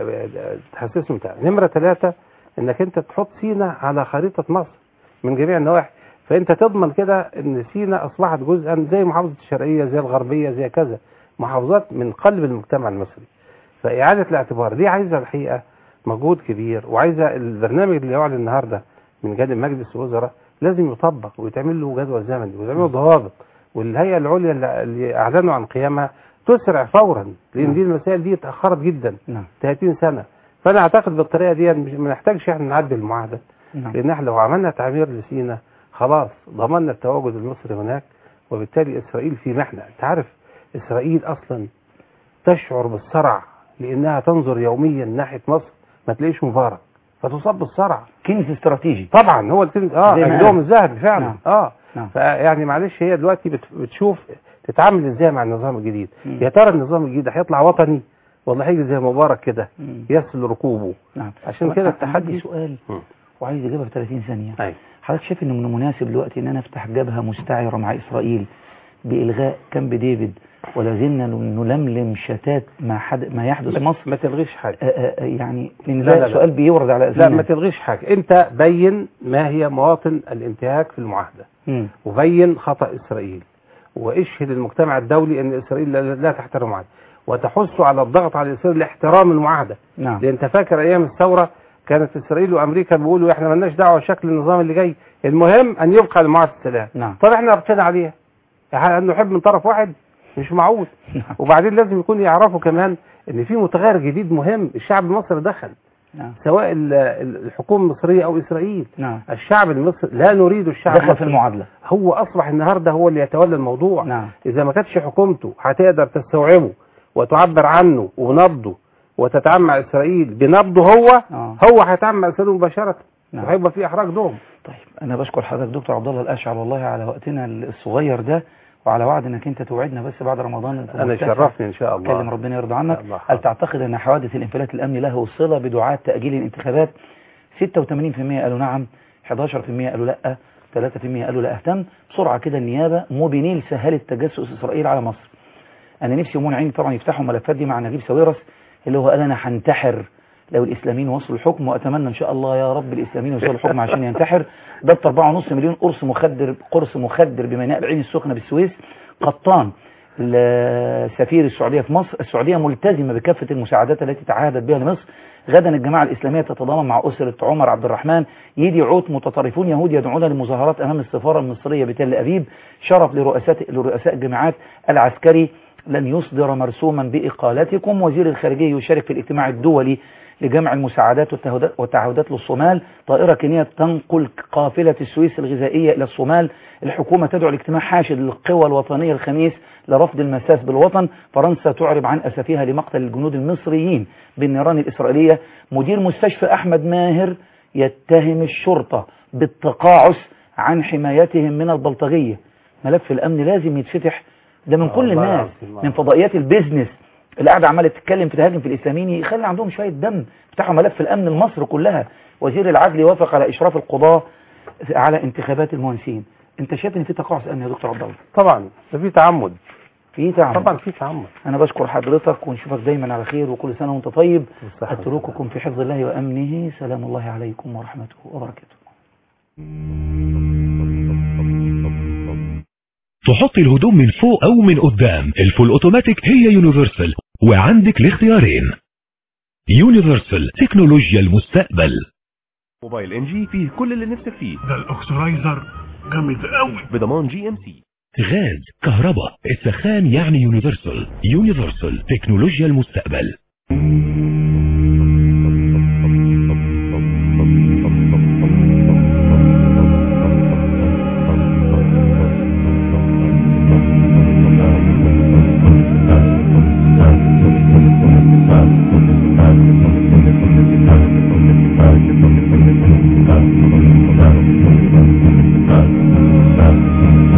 فتحسسهم بتاع نمرة ثلاثة انك انت تحط سينا على خريطة مصر من جميع النواحي فانت تضمن كده ان سينا اصبحت جزءا زي محافظة الشرقية زي الغربية زي كذا محافظات من قلب المجتمع المصري فإعادة الاعتبار دي عايزة الحقيقة مجهود كبير وعايزة البرنامج اللي يعلن النهاردة من جانب مجلس الوزراء لازم يطبق ويتعمل له جدول زمني ويتعمل له ضوابط والهيئة العليا اللي- اللي أعلنوا عن قيامها تسرع فورا لأن دي المسائل دي اتأخرت جدا نعم 30 سنة فأنا أعتقد بالطريقة دي مش- ما نحتاجش احنا نعدل المعاهدة نعم لأن احنا لو عملنا تعمير لسينا خلاص ضمننا التواجد المصري هناك وبالتالي إسرائيل في محنة أنت عارف إسرائيل أصلا تشعر بالصرع لأنها تنظر يوميا ناحية مصر ما تلاقيش مبارك فتصاب بالصرع كنز استراتيجي طبعا هو الكنز اه زي ما اجلهم قال. الذهبي فعلا نعم. اه نعم فيعني معلش هي دلوقتي بت- بتشوف تتعامل ازاي مع النظام الجديد مم. يا ترى النظام الجديد هيطلع وطني ولا هيجي زي مبارك كده مم. يسل ركوبه نعم عشان طب كده أنا التحدي عندي سؤال مم. وعايز اجابه في 30 ثانيه ايوه حضرتك شايف انه من المناسب دلوقتي ان انا افتح جبهه مستعره مع اسرائيل بإلغاء كامب ديفيد ولا زلنا نلملم شتات ما, حد ما يحدث في مصر ما تلغيش حاجة آه، آه، يعني لأن لا، لا، ده لا. سؤال بيورد على لا أذهاننا ما تلغيش حاجة انت بين ما هي مواطن الانتهاك في المعاهدة مم. وبين خطأ إسرائيل واشهد المجتمع الدولي أن إسرائيل لا, لا تحترم المعاهدة وتحث على الضغط على إسرائيل لاحترام المعاهدة نعم لأن أنت فاكر أيام الثورة كانت إسرائيل وأمريكا بيقولوا إحنا مالناش دعوة بشكل النظام اللي جاي المهم أن يبقى لمعاهدة السلام نعم طب إحنا ربطنا عليها يعني نحب من طرف واحد مش معقول نعم وبعدين لازم يكون يعرفوا كمان ان في متغير جديد مهم الشعب المصري دخل نعم سواء ال- ال- الحكومه المصريه او اسرائيل نعم الشعب المصري لا نريد الشعب دخل في المصري المعادلة هو اصبح النهارده هو اللي يتولى الموضوع نعم اذا ما كانتش حكومته هتقدر تستوعبه وتعبر عنه ونبضه وتتعامل مع اسرائيل بنبضه هو آه. هو هيتعامل مع اسرائيل مباشره نعم وهيبقى في احراج دهم طيب انا بشكر حضرتك دكتور عبد الله الاشعر والله على وقتنا الصغير ده وعلى وعد انك انت توعدنا بس بعد رمضان أنت انا متسع. شرفني ان شاء الله كلم ربنا يرضى عنك الله هل تعتقد ان حوادث الانفلات الامني له صله بدعاة تاجيل الانتخابات 86% قالوا نعم 11% قالوا لا 3% قالوا لا اهتم بسرعه كده النيابه موبينيل سهلت تجسس اسرائيل على مصر انا نفسي ومنى عيني طبعا يفتحوا الملفات دي مع نجيب ساويرس اللي هو قال انا هنتحر لو الاسلاميين وصلوا الحكم واتمنى ان شاء الله يا رب الاسلاميين يوصلوا الحكم عشان ينتحر ضبط 4.5 مليون قرص مخدر قرص مخدر بميناء العين السخنه بالسويس قطان سفير السعوديه في مصر السعوديه ملتزمه بكافه المساعدات التي تعهدت بها لمصر غدا الجماعه الاسلاميه تتضامن مع اسره عمر عبد الرحمن يدي عوت متطرفون يهود يدعون لمظاهرات امام السفاره المصريه بتل ابيب شرف لرؤساء لرؤساء الجامعات العسكري لن يصدر مرسوما باقالتكم وزير الخارجيه يشارك في الاجتماع الدولي لجمع المساعدات والتهودات- والتعهدات للصومال طائرة كينية تنقل قافلة السويس الغذائية إلى الصومال الحكومة تدعو لاجتماع حاشد للقوى الوطنية الخميس لرفض المساس بالوطن فرنسا تعرب عن أسفها لمقتل الجنود المصريين بالنيران الإسرائيلية مدير مستشفى أحمد ماهر يتهم الشرطة بالتقاعس عن حمايتهم من البلطجية ملف الأمن لازم يتفتح ده من كل الله الناس العظيم. من فضائيات البيزنس اللي قاعده عماله تتكلم في تهاجم في الاسلاميين يخلي عندهم شويه دم يفتحوا ملف الامن لمصر كلها وزير العدل يوافق على اشراف القضاه على انتخابات المهندسين انت شايف ان في تقاعس امني يا دكتور عبد الله طبعا ده في تعمد في تعب طبعا في تعمد انا بشكر حضرتك ونشوفك دايما على خير وكل سنه وانت طيب والصحة اترككم في حفظ الله وامنه سلام الله عليكم ورحمته وبركاته تحط الهدوم من فوق او من قدام الفول اوتوماتيك هي يونيفرسال وعندك الاختيارين يونيفرسال تكنولوجيا المستقبل موبايل ان جي فيه كل اللي نفسك فيه ده الاكسرايزر جامد قوي بضمان جي ام سي غاز كهرباء السخان يعني يونيفرسال يونيفرسال تكنولوجيا المستقبل Thank you.